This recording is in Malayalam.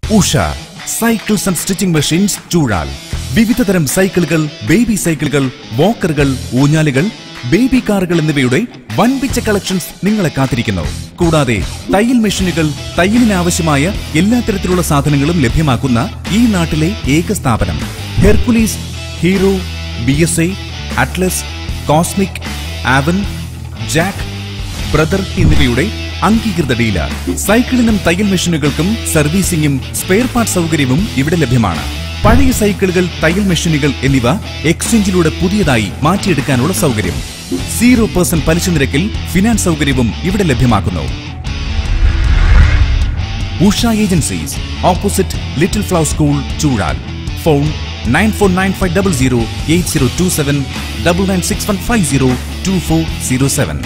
Usha cycles and stitching machines Choozhal വിവിധതരം സൈക്കിളുകൾ ബേബി സൈക്കിളുകൾ വാക്കറുകൾ ഊഞ്ഞാലുകൾ ബേബി കാറുകൾ എന്നിവയുടെ വൻപിച്ച കളക്ഷൻസ് നിങ്ങളെ കാത്തിരിക്കുന്നു കൂടാതെ തയ്യൽ മെഷീനുകൾ തയ്യലിന് ആവശ്യമായ എല്ലാ തരത്തിലുള്ള സാധനങ്ങളും ലഭ്യമാക്കുന്ന ഈ നാട്ടിലെ ഏക സ്ഥാപനം Hercules Hero B S I Atlas Cosmic Avon Jack Brother എന്നിവയുടെ അംഗീകൃത ഡീലർ സൈക്കിളിനും തയ്യൽ മെഷീനുകൾക്കും സർവീസിംഗും സ്പെയർ പാർട്ട് സൗകര്യവും ഇവിടെ ലഭ്യമാണ് പഴയ സൈക്കിളുകൾ തയ്യൽ മെഷീനുകൾ എന്നിവ എക്സ്ചേഞ്ചിലൂടെ പുതിയതായി മാറ്റിയെടുക്കാനുള്ള സൗകര്യം സീറോ പെർസെന്റ് പലിശ നിരക്കിൽ ഫിനാൻസ് സൗകര്യവും ഇവിടെ ലഭ്യമാക്കുന്നു Usha agencies opposite little flower school Choozhal phone nine four nine five double zero eight zero two seven double nine six one five zero two four zero seven